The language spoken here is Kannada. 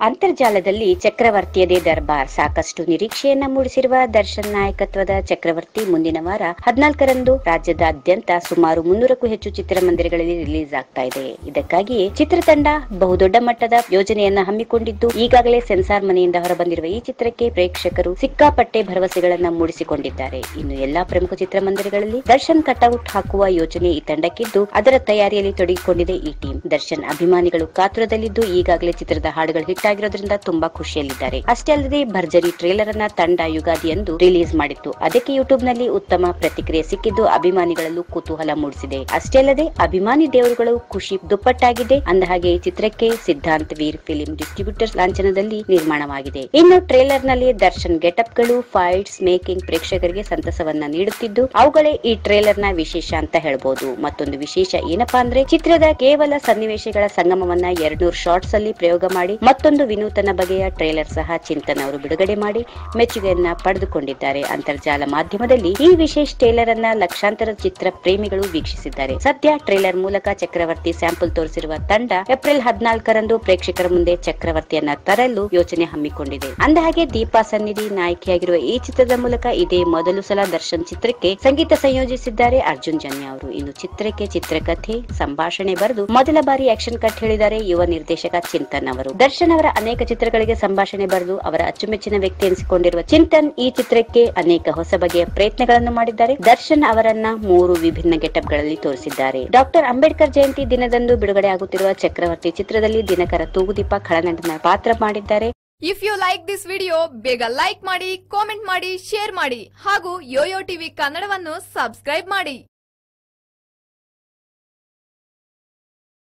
ಅಂತರ್ಜಾಲದಲ್ಲಿ ಚಕ್ರವರ್ತಿಯದೇ ದರ್ಬಾರ್ ಸಾಕಷ್ಟು ನಿರೀಕ್ಷೆಯನ್ನ ಮೂಡಿಸಿರುವ ದರ್ಶನ್ ನಾಯಕತ್ವದ ಚಕ್ರವರ್ತಿ ಮುಂದಿನ ವಾರ ಹದಿನಾಲ್ಕರಂದು ರಾಜ್ಯದಾದ್ಯಂತ ಸುಮಾರು ಮುನ್ನೂರಕ್ಕೂ ಹೆಚ್ಚು ಚಿತ್ರಮಂದಿರಗಳಲ್ಲಿ ರಿಲೀಸ್ ಆಗ್ತಾ ಇದೆ ಇದಕ್ಕಾಗಿಯೇ ಚಿತ್ರತಂಡ ಬಹುದೊಡ್ಡ ಮಟ್ಟದ ಯೋಜನೆಯನ್ನ ಹಮ್ಮಿಕೊಂಡಿದ್ದು ಈಗಾಗಲೇ ಸೆನ್ಸಾರ್ ಮನೆಯಿಂದ ಹೊರಬಂದಿರುವ ಈ ಚಿತ್ರಕ್ಕೆ ಪ್ರೇಕ್ಷಕರು ಸಿಕ್ಕಾಪಟ್ಟೆ ಭರವಸೆಗಳನ್ನ ಮೂಡಿಸಿಕೊಂಡಿದ್ದಾರೆ ಇನ್ನು ಎಲ್ಲಾ ಪ್ರಮುಖ ಚಿತ್ರಮಂದಿರಗಳಲ್ಲಿ ದರ್ಶನ್ ಕಟೌಟ್ ಹಾಕುವ ಯೋಜನೆ ಈ ತಂಡಕ್ಕಿದ್ದು ಅದರ ತಯಾರಿಯಲ್ಲಿ ತೊಡಗಿಕೊಂಡಿದೆ ಈ ಟೀಮ್ ದರ್ಶನ್ ಅಭಿಮಾನಿಗಳು ಕಾತುರದಲ್ಲಿದ್ದು ಈಗಾಗಲೇ ಚಿತ್ರದ ಹಾಡುಗಳು ಹಿಟ್ ಆಗಿರೋದ್ರಿಂದ ತುಂಬಾ ಖುಷಿಯಲ್ಲಿದ್ದಾರೆ ಅಷ್ಟೇ ಅಲ್ಲದೆ ಭರ್ಜರಿ ಟ್ರೇಲರ್ ಅನ್ನ ತಂಡ ಯುಗಾದಿಯಂದು ರಿಲೀಸ್ ಮಾಡಿತ್ತು ಅದಕ್ಕೆ ಯೂಟ್ಯೂಬ್ ನಲ್ಲಿ ಉತ್ತಮ ಪ್ರತಿಕ್ರಿಯೆ ಸಿಕ್ಕಿದ್ದು ಅಭಿಮಾನಿಗಳಲ್ಲೂ ಕುತೂಹಲ ಮೂಡಿಸಿದೆ ಅಷ್ಟೇ ಅಲ್ಲದೆ ಅಭಿಮಾನಿ ದೇವರುಗಳು ಖುಷಿ ದುಪ್ಪಟ್ಟಾಗಿದೆ ಅಂದಹಾಗೆ ಈ ಚಿತ್ರಕ್ಕೆ ಸಿದ್ಧಾಂತ್ ವೀರ್ ಫಿಲಿಂ ಡಿಸ್ಟ್ರಿಬ್ಯೂಟರ್ಸ್ ಲಾಂಛನದಲ್ಲಿ ನಿರ್ಮಾಣವಾಗಿದೆ ಇನ್ನು ಟ್ರೇಲರ್ ನಲ್ಲಿ ದರ್ಶನ್ ಗೆಟಪ್ ಗಳು ಫೈಟ್ಸ್ ಮೇಕಿಂಗ್ ಪ್ರೇಕ್ಷಕರಿಗೆ ಸಂತಸವನ್ನ ನೀಡುತ್ತಿದ್ದು ಅವುಗಳೇ ಈ ಟ್ರೇಲರ್ ನ ವಿಶೇಷ ಅಂತ ಹೇಳ್ಬೋದು ಮತ್ತೊಂದು ವಿಶೇಷ ಏನಪ್ಪಾ ಅಂದ್ರೆ ಚಿತ್ರದ ಕೇವಲ ಸನ್ನಿವೇಶಗಳ ಸಂಗಮವನ್ನ ಎರಡ್ನೂರು ಶಾರ್ಟ್ಸ್ ಅಲ್ಲಿ ಪ್ರಯೋಗ ಮಾಡಿ ಮತ್ತೊಂದು ವಿನೂತನ ಬಗೆಯ ಟ್ರೇಲರ್ ಸಹ ಚಿಂತನ್ ಅವರು ಬಿಡುಗಡೆ ಮಾಡಿ ಮೆಚ್ಚುಗೆಯನ್ನ ಪಡೆದುಕೊಂಡಿದ್ದಾರೆ ಅಂತರ್ಜಾಲ ಮಾಧ್ಯಮದಲ್ಲಿ ಈ ವಿಶೇಷ ಟ್ರೇಲರ್ ಅನ್ನ ಲಕ್ಷಾಂತರ ಚಿತ್ರ ಪ್ರೇಮಿಗಳು ವೀಕ್ಷಿಸಿದ್ದಾರೆ ಸದ್ಯ ಟ್ರೇಲರ್ ಮೂಲಕ ಚಕ್ರವರ್ತಿ ಸ್ಯಾಂಪಲ್ ತೋರಿಸಿರುವ ತಂಡ ಏಪ್ರಿಲ್ ಹದಿನಾಲ್ಕರಂದು ಪ್ರೇಕ್ಷಕರ ಮುಂದೆ ಚಕ್ರವರ್ತಿಯನ್ನ ತರಲು ಯೋಚನೆ ಹಮ್ಮಿಕೊಂಡಿದೆ ಅಂದಹಾಗೆ ದೀಪಾ ಸನ್ನಿಧಿ ನಾಯಕಿಯಾಗಿರುವ ಈ ಚಿತ್ರದ ಮೂಲಕ ಇದೇ ಮೊದಲು ಸಲ ದರ್ಶನ್ ಚಿತ್ರಕ್ಕೆ ಸಂಗೀತ ಸಂಯೋಜಿಸಿದ್ದಾರೆ ಅರ್ಜುನ್ ಜನ್ಯ ಅವರು ಇನ್ನು ಚಿತ್ರಕ್ಕೆ ಚಿತ್ರಕಥೆ ಸಂಭಾಷಣೆ ಬರೆದು ಮೊದಲ ಬಾರಿ ಆಕ್ಷನ್ ಕಟ್ ಹೇಳಿದ್ದಾರೆ ಯುವ ನಿರ್ದೇಶಕ ಚಿಂತನ್ ಅವರು ದರ್ಶನ್ ಅವರ ಅನೇಕ ಚಿತ್ರಗಳಿಗೆ ಸಂಭಾಷಣೆ ಬರೆದು ಅವರ ಅಚ್ಚುಮೆಚ್ಚಿನ ವ್ಯಕ್ತಿ ಎನಿಸಿಕೊಂಡಿರುವ ಚಿಂತನ್ ಈ ಚಿತ್ರಕ್ಕೆ ಅನೇಕ ಹೊಸ ಬಗೆಯ ಪ್ರಯತ್ನಗಳನ್ನು ಮಾಡಿದ್ದಾರೆ ದರ್ಶನ್ ಅವರನ್ನ ಮೂರು ವಿಭಿನ್ನ ಗೆಟಪ್ ಗಳಲ್ಲಿ ತೋರಿಸಿದ್ದಾರೆ ಡಾಕ್ಟರ್ ಅಂಬೇಡ್ಕರ್ ಜಯಂತಿ ದಿನದಂದು ಬಿಡುಗಡೆ ಆಗುತ್ತಿರುವ ಚಕ್ರವರ್ತಿ ಚಿತ್ರದಲ್ಲಿ ದಿನಕರ ತೂಗುದೀಪ ಖಳನಟನ ಪಾತ್ರ ಮಾಡಿದ್ದಾರೆ if you like this video ಬೇಗ ಲೈಕ್ ಮಾಡಿ ಕಾಮೆಂಟ್ ಮಾಡಿ ಶೇರ್ ಮಾಡಿ ಹಾಗೂ ಯೋಯೋ ಟಿವಿ ಕನ್ನಡವನ್ನು ಸಬ್ಸ್ಕ್ರೈಬ್ ಮಾಡಿ